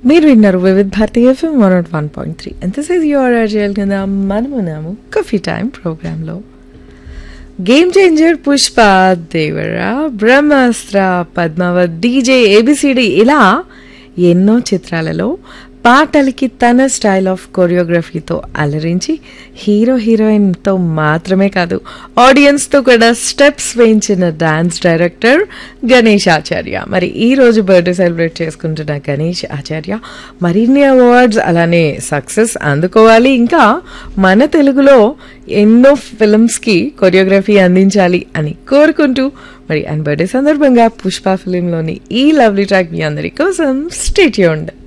మీరు విన్నారు Vividh Bharati FM one nought one point three ఎంత సైజ్ యూఆర్ చేయాలి కదా మనమున్నాము కఫీ టైం ప్రోగ్రాంలో game changer Pushpa Devara Brahmastra Padmaavat DJ ABCD ఇలా ఎన్నో చిత్రాలలో పాటలకి తన స్టైల్ ఆఫ్ కొరియోగ్రఫీతో అలరించి హీరో హీరోయిన్తో మాత్రమే కాదు ఆడియన్స్తో కూడా స్టెప్స్ వేయించిన డాన్స్ డైరెక్టర్ గణేష్ ఆచార్య మరి ఈ రోజు బర్త్డే సెలబ్రేట్ చేసుకుంటున్న గణేష్ ఆచార్య మరిన్ని అవార్డ్స్ అలానే సక్సెస్ అందుకోవాలి ఇంకా మన తెలుగులో ఎన్నో ఫిల్మ్స్కి కొరియోగ్రఫీ అందించాలి అని కోరుకుంటూ మరి ఆయన బర్త్డే సందర్భంగా పుష్ప ఫిలింలోని ఈ లవ్లీ ట్రాక్ మీ అందరి కోసం స్టేట్యూండ్